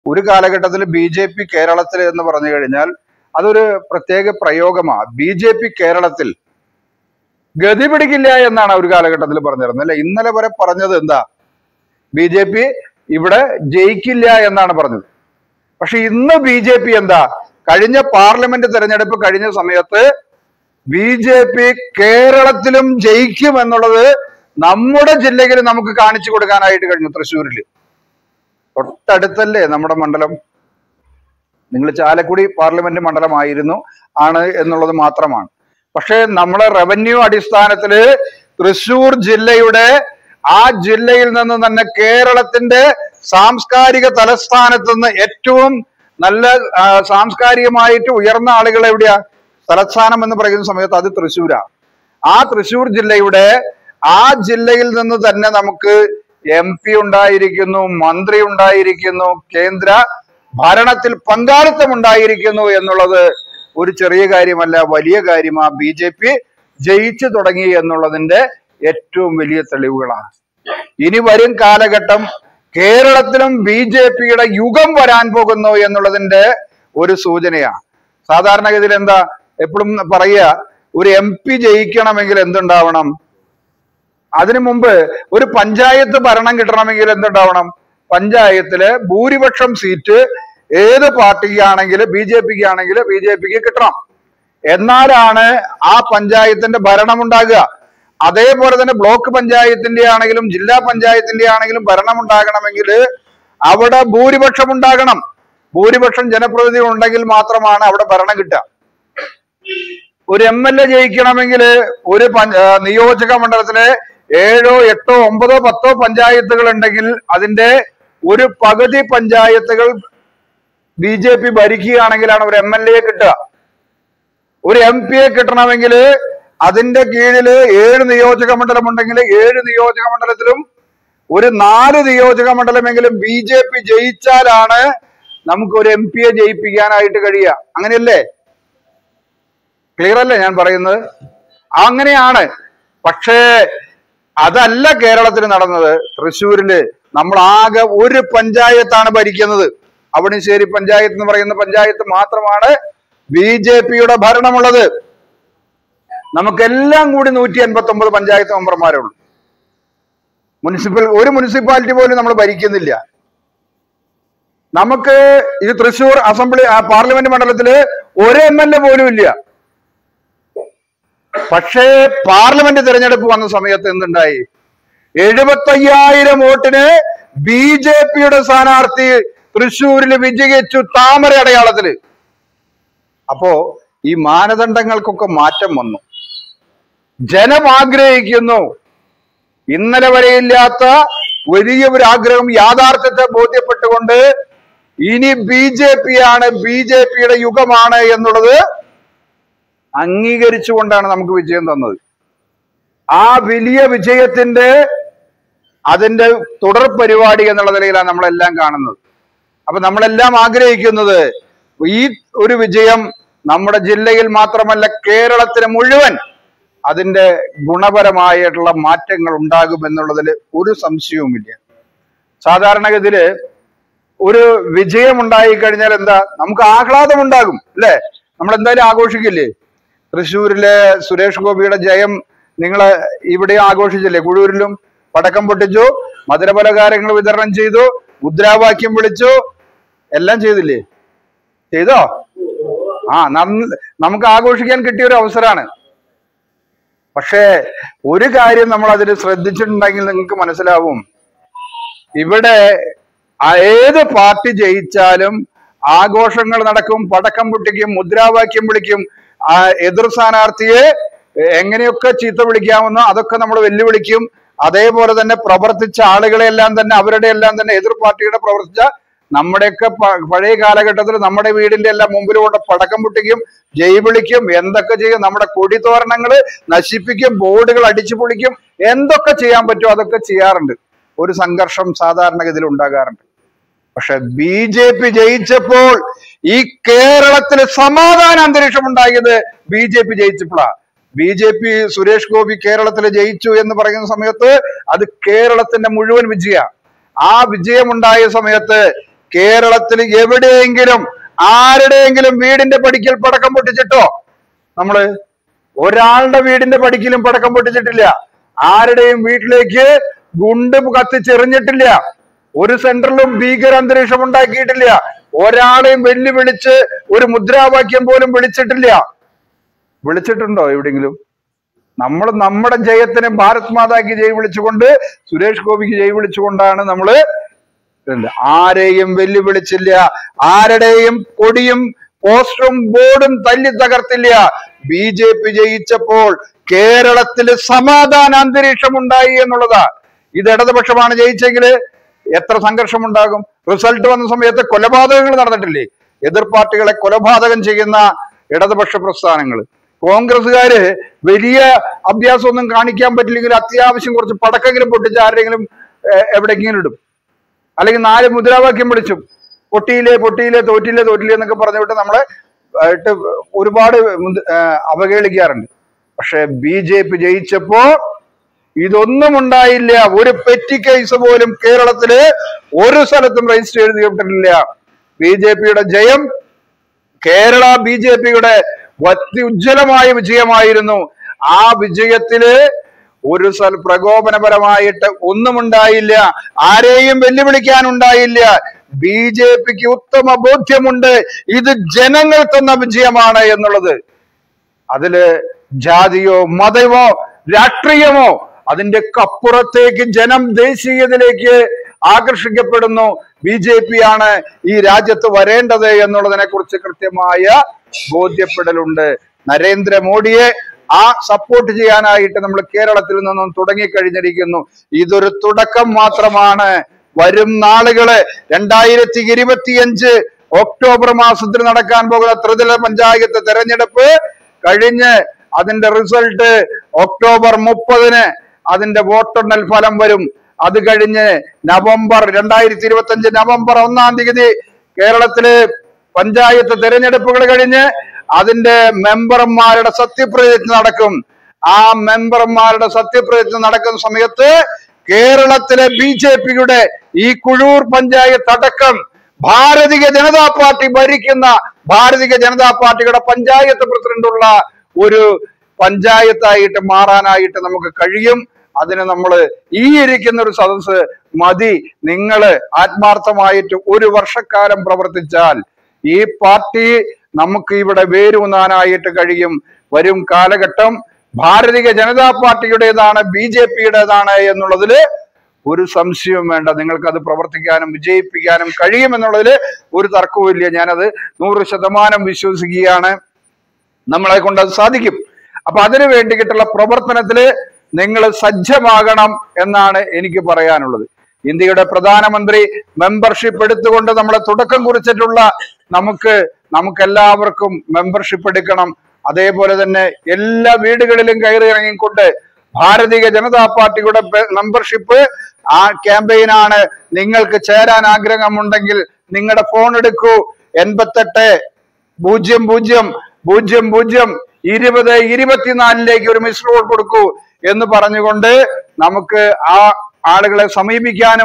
ഒരു കാലഘട്ടത്തിൽ B J P കേരളത്തിൽ എന്ന് പറഞ്ഞു കഴിഞ്ഞാൽ അതൊരു പ്രത്യേക പ്രയോഗമാണ് ബി ജെ പി കേരളത്തിൽ ഗതി പിടിക്കില്ല എന്നാണ് ഒരു കാലഘട്ടത്തിൽ പറഞ്ഞിരുന്നത് അല്ലെ ഇന്നലെ വരെ പറഞ്ഞത് എന്താ ബി ജെ പി ഇവിടെ ജയിക്കില്ല എന്നാണ് പറഞ്ഞത് പക്ഷെ ഇന്ന് ബി ജെ പി എന്താ കഴിഞ്ഞ പാർലമെന്റ് തെരഞ്ഞെടുപ്പ് കഴിഞ്ഞ സമയത്ത് ബി ജെ പി കേരളത്തിലും ജയിക്കും എന്നുള്ളത് നമ്മുടെ ജില്ലയിൽ നമുക്ക് കാണിച്ചു കൊടുക്കാനായിട്ട് കഴിഞ്ഞു തൃശ്ശൂരിൽ തൊട്ടടുത്തല്ലേ നമ്മുടെ മണ്ഡലം നിങ്ങൾ ചാലക്കുടി പാർലമെന്റ് മണ്ഡലമായിരുന്നു ആണ് എന്നുള്ളത് മാത്രമാണ് പക്ഷേ നമ്മളെ റവന്യൂ അടിസ്ഥാനത്തില് തൃശൂർ ജില്ലയുടെ ആ ജില്ലയിൽ നിന്ന് തന്നെ കേരളത്തിന്റെ സാംസ്കാരിക തലസ്ഥാനത്ത് നിന്ന് ഏറ്റവും നല്ല ആ, സാംസ്കാരികമായിട്ട് ഉയർന്ന ആളുകൾ എവിടെയാ തലസ്ഥാനം എന്ന് പറയുന്ന സമയത്ത് അത് തൃശ്ശൂരാ ആ തൃശ്ശൂർ ജില്ലയുടെ ആ ജില്ലയിൽ നിന്ന് തന്നെ നമുക്ക് എം പി ഉണ്ടായിരിക്കുന്നു മന്ത്രി ഉണ്ടായിരിക്കുന്നു കേന്ദ്ര ഭരണത്തിൽ പങ്കാളിത്തം ഉണ്ടായിരിക്കുന്നു എന്നുള്ളത് ഒരു ചെറിയ കാര്യമല്ല വലിയ കാര്യമാ ബി ജെ പി ജയിച്ചു തുടങ്ങി എന്നുള്ളതിന്റെ ഏറ്റവും വലിയ തെളിവുകളാണ് ഇനി വരും കാലഘട്ടം കേരളത്തിലും ബി ജെ പിയുടെ യുഗം വരാൻ പോകുന്നു എന്നുള്ളതിന്റെ ഒരു സൂചനയാണ് സാധാരണഗതിയിൽ എന്താ എപ്പോഴും പറയുക ഒരു എം പി ജയിക്കണമെങ്കിൽ എന്തുണ്ടാവണം അതിനു മുമ്പ് ഒരു പഞ്ചായത്ത് ഭരണം കിട്ടണമെങ്കിൽ എന്തുണ്ടാവണം പഞ്ചായത്തിലെ ഭൂരിപക്ഷം സീറ്റ് ഏത് പാർട്ടിക്കാണെങ്കിൽ ബി ജെ പിക്ക് ആണെങ്കിൽ ബി ജെ പിക്ക് കിട്ടണം എന്നാലാണ് ആ പഞ്ചായത്തിന്റെ ഭരണം ഉണ്ടാകുക അതേപോലെ തന്നെ ബ്ലോക്ക് പഞ്ചായത്തിന്റെ ആണെങ്കിലും ജില്ലാ പഞ്ചായത്തിന്റെ ആണെങ്കിലും ഭരണം ഉണ്ടാകണമെങ്കിൽ അവിടെ ഭൂരിപക്ഷം ഉണ്ടാകണം ഭൂരിപക്ഷം ജനപ്രതിനിധി ഉണ്ടെങ്കിൽ മാത്രമാണ് അവിടെ ഭരണം കിട്ടുക ഒരു എം എൽ എ ജയിക്കണമെങ്കിൽ ഒരു പഞ്ച- ആ, നിയോജക മണ്ഡലത്തിലെ ഏഴോ എട്ടോ ഒമ്പതോ പത്തോ പഞ്ചായത്തുകൾ ഉണ്ടെങ്കിൽ അതിന്റെ ഒരു പകുതി പഞ്ചായത്തുകൾ ബി ജെ പി ഭരിക്കുകയാണെങ്കിലാണ് ഒരു എം എൽ എ കിട്ടുക ഒരു എം പിയെ കിട്ടണമെങ്കിൽ അതിന്റെ കീഴിൽ ഏഴ് നിയോജക മണ്ഡലം ഉണ്ടെങ്കിൽ ഏഴ് നിയോജക മണ്ഡലത്തിലും ഒരു നാല് നിയോജക മണ്ഡലമെങ്കിലും ബി ജെ പി ജയിച്ചാലാണ് നമുക്ക് ഒരു എം പിയെ ജയിപ്പിക്കാനായിട്ട് കഴിയുക അങ്ങനെയല്ലേ ക്ലിയർ അല്ലേ ഞാൻ പറയുന്നത് അങ്ങനെയാണ് പക്ഷേ അതല്ല കേരളത്തിൽ നടന്നത് തൃശ്ശൂരില് നമ്മൾ ആകെ ഒരു പഞ്ചായത്താണ് ഭരിക്കുന്നത് അവണിശ്ശേരി പഞ്ചായത്ത് എന്ന് പറയുന്ന പഞ്ചായത്ത് മാത്രമാണ് ബി ജെ പിയുടെ ഭരണമുള്ളത് നമുക്കെല്ലാം കൂടി നൂറ്റി എൺപത്തി ഒമ്പത് പഞ്ചായത്ത് മെമ്പർമാരേ ഉള്ളൂ മുനിസിപ്പൽ ഒരു മുനിസിപ്പാലിറ്റി പോലും നമ്മൾ ഭരിക്കുന്നില്ല നമുക്ക് ഈ തൃശ്ശൂർ അസംബ്ലി ആ പാർലമെന്റ് മണ്ഡലത്തില് ഒരു എം എൽ എ പോലും ഇല്ല പക്ഷേ പാർലമെന്റ് തിരഞ്ഞെടുപ്പ് വന്ന സമയത്ത് എന്തുണ്ടായി എഴുപത്തയ്യായിരം വോട്ടിന് ബി ജെ പിയുടെ സ്ഥാനാർത്ഥി തൃശ്ശൂരിൽ വിജയിച്ചു താമര അടയാളത്തില് അപ്പോ ഈ മാനദണ്ഡങ്ങൾക്കൊക്കെ മാറ്റം വന്നു ജനം ആഗ്രഹിക്കുന്നു ഇന്നലെ വരെ ഇല്ലാത്ത വലിയ ഒരു ആഗ്രഹം യാഥാർത്ഥ്യത്തെ ബോധ്യപ്പെട്ടുകൊണ്ട് ഇനി ബി ജെ പി ആണ് ബി ജെ പിയുടെ യുഗമാണ് എന്നുള്ളത് അംഗീകരിച്ചുകൊണ്ടാണ് നമുക്ക് വിജയം തന്നത് ആ വലിയ വിജയത്തിന്റെ അതിന്റെ തുടർ പരിപാടി എന്നുള്ള നിലയിലാണ് നമ്മളെല്ലാം കാണുന്നത് അപ്പൊ നമ്മളെല്ലാം ആഗ്രഹിക്കുന്നത് ഈ ഒരു വിജയം നമ്മുടെ ജില്ലയിൽ മാത്രമല്ല കേരളത്തിന് മുഴുവൻ അതിന്റെ ഗുണപരമായിട്ടുള്ള മാറ്റങ്ങൾ ഉണ്ടാകും എന്നുള്ളതിൽ ഒരു സംശയവുമില്ല സാധാരണഗതിയില് ഒരു വിജയം ഉണ്ടായി കഴിഞ്ഞാൽ എന്താ നമുക്ക് ആഹ്ലാദം ഉണ്ടാകും അല്ലേ നമ്മൾ എന്തായാലും ആഘോഷിക്കില്ലേ തൃശ്ശൂരിലെ സുരേഷ് ഗോപിയുടെ ജയം നിങ്ങൾ ഇവിടെ ആഘോഷിച്ചില്ലേ കുഴൂരിലും പടക്കം പൊട്ടിച്ചു മധുരപലകാരങ്ങൾ വിതരണം ചെയ്തു മുദ്രാവാക്യം വിളിച്ചു എല്ലാം ചെയ്തില്ലേ ചെയ്തോ ആ നന്ന് നമുക്ക് ആഘോഷിക്കാൻ കിട്ടിയ ഒരു അവസരമാണ് പക്ഷേ ഒരു കാര്യം നമ്മൾ അതിൽ ശ്രദ്ധിച്ചിട്ടുണ്ടെങ്കിൽ നിങ്ങൾക്ക് മനസ്സിലാവും ഇവിടെ ആ ഏത് പാർട്ടി ജയിച്ചാലും ആഘോഷങ്ങൾ നടക്കും പടക്കം പൊട്ടിക്കും മുദ്രാവാക്യം വിളിക്കും ആ എതിർ സ്ഥാനാർത്ഥിയെ എങ്ങനെയൊക്കെ ചീത്ത വിളിക്കാമെന്നോ അതൊക്കെ നമ്മൾ വെല്ലുവിളിക്കും അതേപോലെ തന്നെ പ്രവർത്തിച്ച ആളുകളെ എല്ലാം തന്നെ അവരുടെ എല്ലാം തന്നെ എതിർ പാർട്ടിയുടെ പ്രവർത്തിച്ച നമ്മുടെയൊക്കെ പ- പഴയ കാലഘട്ടത്തിൽ നമ്മുടെ വീടിന്റെ എല്ലാം മുമ്പിൽ കൊണ്ട് പടക്കം പൊട്ടിക്കും ജയ് വിളിക്കും എന്തൊക്കെ ചെയ്യും നമ്മുടെ കൊടിതോരണങ്ങൾ നശിപ്പിക്കും ബോർഡുകൾ അടിച്ചു പൊളിക്കും എന്തൊക്കെ ചെയ്യാൻ പറ്റുമോ അതൊക്കെ ചെയ്യാറുണ്ട് ഒരു സംഘർഷം സാധാരണഗതിയിൽ ഉണ്ടാകാറുണ്ട് പക്ഷെ ബി ജെ പി ജയിച്ചപ്പോൾ ഈ കേരളത്തിൽ സമാധാന അന്തരീക്ഷം ഉണ്ടായത് ബി ജെ പി ജയിച്ചപ്പോഴാ B J P Suresh Gopi കേരളത്തിൽ ജയിച്ചു എന്ന് പറയുന്ന സമയത്ത് അത് കേരളത്തിന്റെ മുഴുവൻ വിജയ ആ വിജയമുണ്ടായ സമയത്ത് കേരളത്തിൽ എവിടെയെങ്കിലും ആരുടെയെങ്കിലും വീടിന്റെ പടിക്കൽ പടക്കം പൊട്ടിച്ചിട്ടോ നമ്മള് ഒരാളുടെ വീടിന്റെ പടിക്കലും പടക്കം പൊട്ടിച്ചിട്ടില്ല ആരുടെയും വീട്ടിലേക്ക് ഗുണ്ട് കത്തിച്ചെറിഞ്ഞിട്ടില്ല ഒരു സെന്ററിലും ഭീകര അന്തരീക്ഷം ഉണ്ടാക്കിയിട്ടില്ല ഒരാളെയും വെല്ലുവിളിച്ച് ഒരു മുദ്രാവാക്യം പോലും വിളിച്ചിട്ടില്ല വിളിച്ചിട്ടുണ്ടോ എവിടെയെങ്കിലും നമ്മൾ നമ്മുടെ ജയത്തിന് ഭാരത് മാതാക്ക് ജയ് വിളിച്ചുകൊണ്ട് സുരേഷ് ഗോപിക്ക് ജയ് വിളിച്ചുകൊണ്ടാണ് നമ്മള് ഇല്ല. ആരെയും വെല്ലുവിളിച്ചില്ല ആരുടെയും കൊടിയും പോസ്റ്ററും ബോർഡും തല്ലി തകർത്തില്ല ബി ജെ പി ജയിച്ചപ്പോൾ കേരളത്തിൽ സമാധാന അന്തരീക്ഷം ഉണ്ടായി എന്നുള്ളതാ ഇത് ഇടതുപക്ഷമാണ് ജയിച്ചെങ്കിൽ എത്ര സംഘർഷം ഉണ്ടാകും റിസൾട്ട് വന്ന സമയത്ത് കൊലപാതകങ്ങൾ നടന്നിട്ടില്ലേ എതിർ പാർട്ടികളെ കൊലപാതകം ചെയ്യുന്ന ഇടതുപക്ഷ പ്രസ്ഥാനങ്ങൾ കോൺഗ്രസ്സുകാര് വലിയ അഭ്യാസമൊന്നും കാണിക്കാൻ പറ്റില്ലെങ്കിൽ അത്യാവശ്യം കുറച്ച് പടക്കെങ്കിലും പൊട്ടിച്ച് ആരെങ്കിലും ഏഹ്, എവിടെയെങ്കിലും ഇടും അല്ലെങ്കിൽ നാല് മുദ്രാവാക്യം വിളിച്ചു പൊട്ടിയില്ലേ പൊട്ടിയില്ലേ തോറ്റില്ലേ തോറ്റില്ലേ എന്നൊക്കെ പറഞ്ഞുവിട്ട് നമ്മളെ ആയിട്ട് ഒരുപാട് മുന്ത്- ആ, അവഹേളിക്കാറുണ്ട് പക്ഷെ ബി ജെ പി ജയിച്ചപ്പോ ഇതൊന്നും ഉണ്ടായില്ല ഒരു പെറ്റി കേസ് പോലും കേരളത്തില് ഒരു സ്ഥലത്തും രജിസ്റ്റർ ചെയ്തിട്ടില്ല ബി ജെ പിയുടെ ജയം കേരള ബി ജെ പിയുടെ ഉജ്ജ്വലമായ വിജയമായിരുന്നു ആ വിജയത്തില് ഒരു സ്ഥല പ്രകോപനപരമായിട്ട് ഒന്നും ഉണ്ടായില്ല ആരെയും വെല്ലുവിളിക്കാൻ ഉണ്ടായില്ല ബി ജെ പിക്ക് ഉത്തമ ബോധ്യമുണ്ട് ഇത് ജനങ്ങൾ തന്ന വിജയമാണ് എന്നുള്ളത് അതില് ജാതിയോ മതമോ രാഷ്ട്രീയമോ അതിന്റെ അപ്പുറത്തേക്ക് ജനം ദേശീയതയിലേക്ക് ആകർഷിക്കപ്പെടുന്നു ബി ജെ പി ആണ് ഈ രാജ്യത്ത് വരേണ്ടത് എന്നുള്ളതിനെ കുറിച്ച് കൃത്യമായ ബോധ്യപ്പെടലുണ്ട് നരേന്ദ്രമോദിയെ ആ സപ്പോർട്ട് ചെയ്യാനായിട്ട് നമ്മൾ കേരളത്തിൽ നിന്നും തുടങ്ങിക്കഴിഞ്ഞിരിക്കുന്നു ഇതൊരു തുടക്കം മാത്രമാണ് വരും നാളുകള് രണ്ടായിരത്തി ഇരുപത്തിയഞ്ച് ഒക്ടോബർ മാസത്തിൽ നടക്കാൻ പോകുന്ന ത്രിതല പഞ്ചായത്ത് തെരഞ്ഞെടുപ്പ് കഴിഞ്ഞ് അതിന്റെ റിസൾട്ട് ഒക്ടോബർ മുപ്പതിന് അതിന്റെ വോട്ടെണ്ണൽ ഫലം വരും അത് കഴിഞ്ഞ് നവംബർ രണ്ടായിരത്തി ഇരുപത്തി അഞ്ച് നവംബർ ഒന്നാം തീയതി കേരളത്തില് പഞ്ചായത്ത് തെരഞ്ഞെടുപ്പുകൾ കഴിഞ്ഞ് അതിന്റെ മെമ്പർമാരുടെ സത്യപ്രതിജ്ഞ നടക്കും ആ മെമ്പർമാരുടെ സത്യപ്രതിജ്ഞ നടക്കുന്ന സമയത്ത് കേരളത്തിലെ ബി ജെ പിയുടെ ഈ കുഴൂർ പഞ്ചായത്ത് അടക്കം ഭാരതീയ ജനതാ പാർട്ടി ഭരിക്കുന്ന ഭാരതീയ ജനതാ പാർട്ടിയുടെ പഞ്ചായത്ത് പ്രസിഡന്റുള്ള ഒരു പഞ്ചായത്തായിട്ട് മാറാനായിട്ട് നമുക്ക് കഴിയും അതിന് നമ്മൾ ഈ ഇരിക്കുന്ന ഒരു സദസ്സ് മതി നിങ്ങൾ ആത്മാർത്ഥമായിട്ട് ഒരു വർഷക്കാലം പ്രവർത്തിച്ചാൽ ഈ പാർട്ടി നമുക്ക് ഇവിടെ വേരൂന്നാനായിട്ട് കഴിയും വരും കാലഘട്ടം ഭാരതീയ ജനതാ പാർട്ടിയുടേതാണ് ബി ജെ പിയുടേതാണ് എന്നുള്ളതില് ഒരു സംശയവും വേണ്ട നിങ്ങൾക്ക് അത് പ്രവർത്തിക്കാനും വിജയിപ്പിക്കാനും കഴിയുമെന്നുള്ളതിൽ ഒരു തർക്കവുമില്ല ഞാനത് നൂറ് ശതമാനം വിശ്വസിക്കുകയാണ് നമ്മളെ കൊണ്ട് അത് സാധിക്കും അപ്പൊ അതിനു വേണ്ടിയിട്ടുള്ള പ്രവർത്തനത്തില് നിങ്ങൾ സജ്ജമാകണം എന്നാണ് എനിക്ക് പറയാനുള്ളത് ഇന്ത്യയുടെ പ്രധാനമന്ത്രി മെമ്പർഷിപ്പ് എടുത്തുകൊണ്ട് നമ്മളെ തുടക്കം കുറിച്ചിട്ടുള്ള നമുക്ക് നമുക്കെല്ലാവർക്കും മെമ്പർഷിപ്പ് എടുക്കണം അതേപോലെ തന്നെ എല്ലാ വീടുകളിലും കയറി ഇറങ്ങിക്കൊണ്ട് ഭാരതീയ ജനതാ പാർട്ടിയുടെ മെമ്പർഷിപ്പ് ആ ക്യാമ്പയിനാണ് നിങ്ങൾക്ക് ചേരാൻ ആഗ്രഹമുണ്ടെങ്കിൽ നിങ്ങളുടെ ഫോൺ എടുക്കൂ എൺപത്തെട്ട് പൂജ്യം പൂജ്യം പൂജ്യം പൂജ്യം ഇരുപത് ഇരുപത്തിനാലിലേക്ക് ഒരു മിസ് കോൾ കൊടുക്കൂ എന്ന് പറഞ്ഞുകൊണ്ട് നമുക്ക് ആ ആളുകളെ സമീപിക്കാനും